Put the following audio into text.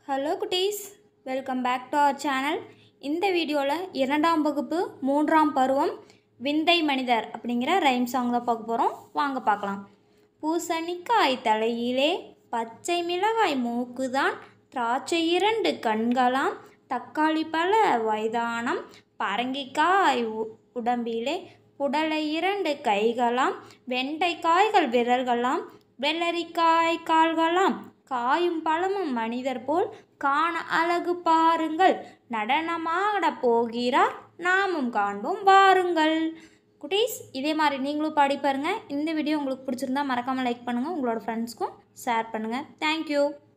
hello குட்டீஸ் welcome back to our channel இந்த வீடியோவில் இரண்டாம் வகுப்பு மூன்றாம் பருவம் விந்தை மனிதர் அப்படிங்கிற ரைம் சாங் தான் பார்க்க போகிறோம் வாங்க பார்க்கலாம் பூசணிக்காய் தலையிலே பச்சை மிளகாய் மூக்குதான் திராட்சை இரண்டு கண்களாம் தக்காளி பழ வயதானம் பரங்கிக்காய் உ- உடம்பிலே புடலை இரண்டு கைகளாம் வெண்டைக்காய்கள் விரல்களாம் வெள்ளரிக்காய் கால்களாம் காயும் பழமும் மனிதர் போல் காண அழகு பாருங்கள் நடனமாட போகிறார் நாமும் காண்போம் வாருங்கள் குட்டீஸ் இதே மாதிரி நீங்களும் பாடி பாருங்க இந்த வீடியோ உங்களுக்கு பிடிச்சிருந்தா மறக்காமல் லைக் பண்ணுங்கள் உங்களோட ஃப்ரெண்ட்ஸ்க்கும் ஷேர் பண்ணுங்கள் தேங்க்யூ